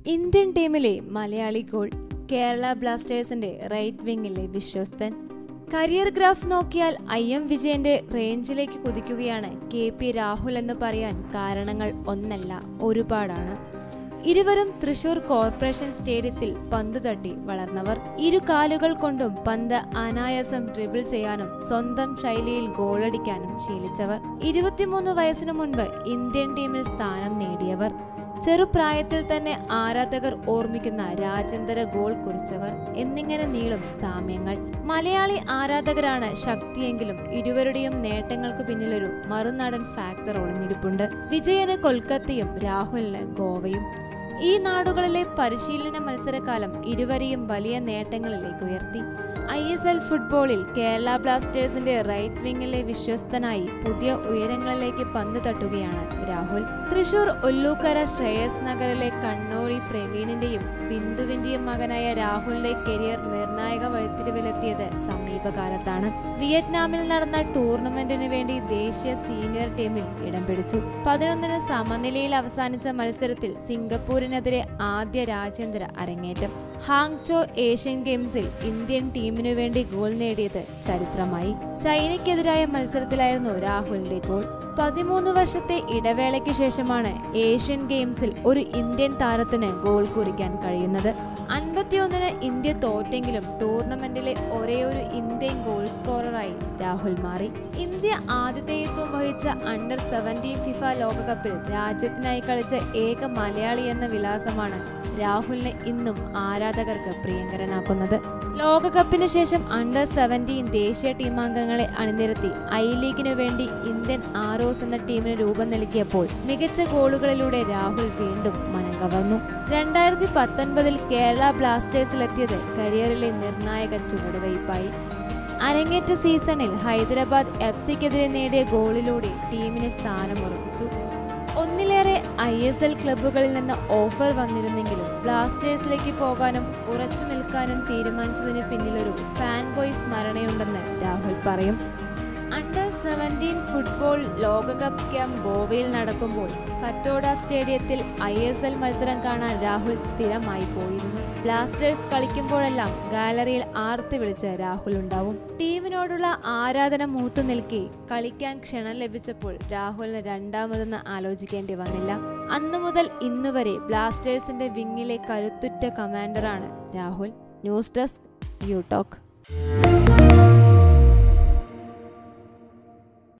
Indian ടീമിലെ Malayali goal Kerala ബ്ലാസ്റ്റേഴ്സിന്റെ right വിങ്ങിലെ വിശ്വസ്തൻ കരിയർ ഗ്രാഫ് നോക്കിയാൽ ഐ എം വിജയന്റെ റേഞ്ചിലേക്ക് കുതിക്കുകയാണ് കെ പി രാഹുൽ എന്ന് പറയാൻ കാരണങ്ങൾ ഒന്നല്ല ഒരുപാടാണ് ഇരുവരും തൃശൂർ കോർപ്പറേഷൻ സ്റ്റേഡിയത്തിൽ പന്തു തട്ടി വളർന്നവർ ഇരു കാലുകൾ കൊണ്ടും പന്ത് അനായാസം ഡ്രിബിൾ ചെയ്യാനും സ്വന്തം ശൈലിയിൽ ഗോളടിക്കാനും ശീലിച്ചവർ ഇരുപത്തിമൂന്ന് വയസ്സിനു മുൻപ് ഇന്ത്യൻ ടീമിൽ സ്ഥാനം നേടിയവർ ചെറുപ്രായത്തിൽ തന്നെ ആരാധകർ ഓർമ്മിക്കുന്ന രാജ്യാന്തര ഗോൾ കുറിച്ചവർ എന്നിങ്ങനെ നീളും സാമ്യങ്ങൾ മലയാളി ആരാധകരാണ് ശക്തിയെങ്കിലും ഇരുവരുടെയും നേട്ടങ്ങൾക്ക് പിന്നിലൊരു മറുനാടൻ ഫാക്ടർ ഒളിഞ്ഞിരിപ്പുണ്ട് വിജയന് കൊൽക്കത്തയും രാഹുലിന് ഗോവയും ഈ നാടുകളിലെ പരിശീലന മത്സരകാലം ഇരുവരെയും വലിയ നേട്ടങ്ങളിലേക്ക് ഉയർത്തി ഐ എസ് എൽ ഫുട്ബോളിൽ കേരള ബ്ലാസ്റ്റേഴ്സിന്റെ റൈറ്റ് വിങ്ങിലെ വിശ്വസ്തനായി പുതിയ ഉയരങ്ങളിലേക്ക് പന്തു തട്ടുകയാണ് രാഹുൽ തൃശൂർ ഒല്ലൂക്കര ശ്രേയസ് നഗറിലെ കണ്ണോളി പ്രവീണിന്റെയും ബിന്ദുവിന്റെയും മകനായ രാഹുലിന്റെ കരിയർ നിർണായക വഴിത്തിരിവിലെത്തിയത് സമീപകാലത്താണ് വിയറ്റ്നാമിൽ നടന്ന ടൂർണമെന്റിന് വേണ്ടി ദേശീയ സീനിയർ ടീമിൽ ഇടം പിടിച്ചു പതിനൊന്നിന് സമനിലയിൽ അവസാനിച്ച മത്സരത്തിൽ സിംഗപ്പൂരിനെതിരെ ആദ്യ രാജ്യാന്തര അരങ്ങേറ്റം ഹാങ്ചോ ഏഷ്യൻ ഗെയിംസിൽ ഇന്ത്യൻ ടീമിനു വേണ്ടി ഗോൾ നേടിയത് ചരിത്രമായി ചൈനയ്ക്കെതിരായ മത്സരത്തിലായിരുന്നു രാഹുലിന്റെ ഗോൾ പതിമൂന്ന് വർഷത്തെ ഇടവേളയ്ക്ക് ശേഷമാണ് ഏഷ്യൻ ഗെയിംസിൽ ഒരു ഇന്ത്യൻ താരത്തിന് ഗോൾ കുറിക്കാൻ കഴിയുന്നത് അൻപത്തിയൊന്നിന് ഇന്ത്യ തോറ്റെങ്കിലും ടൂർണമെന്റിലെ ഒരേയൊരു ഇന്ത്യൻ ഗോൾ സ്കോററായി രാഹുൽ മാറി ഇന്ത്യ ആതിഥേയത്വം വഹിച്ച അണ്ടർ സെവൻറ്റീൻ ഫിഫ ലോകകപ്പിൽ രാജ്യത്തിനായി കളിച്ച ഏക മലയാളി എന്ന വിലാസമാണ് രാഹുലിനെ ഇന്നും ആരാധകർക്ക് പ്രിയങ്കരനാക്കുന്നത് ലോകകപ്പിന് ശേഷം അണ്ടർ സെവൻറ്റീൻ ദേശീയ ടീമാംഗങ്ങളെ അണിനിരത്തി ഐ ലീഗിനു വേണ്ടി ഇന്ത്യൻ ആരോസ് എന്ന ടീമിന് രൂപം നൽകിയപ്പോൾ മികച്ച ഗോളുകളിലൂടെ രാഹുൽ വീണ്ടും മനം കവർന്നു രണ്ടായിരത്തി പത്തൊൻപതിൽ കേരള ബ്ലാസ്റ്റേഴ്സിലെത്തിയത് കരിയറിലെ നിർണായക ചുവടുവയ്പായി അരങ്ങേറ്റ സീസണിൽ ഹൈദരാബാദ് എഫ് സിക്കെതിരെ നേടിയ ഗോളിലൂടെ ടീമിന് സ്ഥാനമുറപ്പിച്ചു ഒന്നിലേറെ ഐ എസ് എൽ ക്ലബ്ബുകളിൽ നിന്ന് ഓഫർ വന്നിരുന്നെങ്കിലും ബ്ലാസ്റ്റേഴ്സിലേക്ക് പോകാനും ഉറച്ചു നിൽക്കാനും തീരുമാനിച്ചതിന് പിന്നിലൊരു ഫാൻ ബോയ് സ്മരണയുണ്ടെന്ന് രാഹുൽ പറയും അണ്ടർ സെവൻറ്റീൻ ഫുട്ബോൾ ലോകകപ്പ് ക്യാമ്പ് ഗോവയിൽ നടക്കുമ്പോൾ ഫറ്റോഡ സ്റ്റേഡിയത്തിൽ ഐ എസ് എൽ മത്സരം കാണാൻ രാഹുൽ സ്ഥിരമായി പോയിരുന്നു ബ്ലാസ്റ്റേഴ്സ് കളിക്കുമ്പോഴെല്ലാം ഗാലറിയിൽ ആർത്തി വിളിച്ച് രാഹുൽ ഉണ്ടാവും ടീമിനോടുള്ള ആരാധന മൂത്തു നിൽക്കെ കളിക്കാൻ ക്ഷണം ലഭിച്ചപ്പോൾ രാഹുലിന് രണ്ടാമതെന്ന് ആലോചിക്കേണ്ടി വന്നില്ല അന്നു മുതൽ ഇന്നുവരെ ബ്ലാസ്റ്റേഴ്സിന്റെ വിങ്ങിലെ കരുത്തുറ്റ കമാൻഡറാണ് Rahul news desk you talk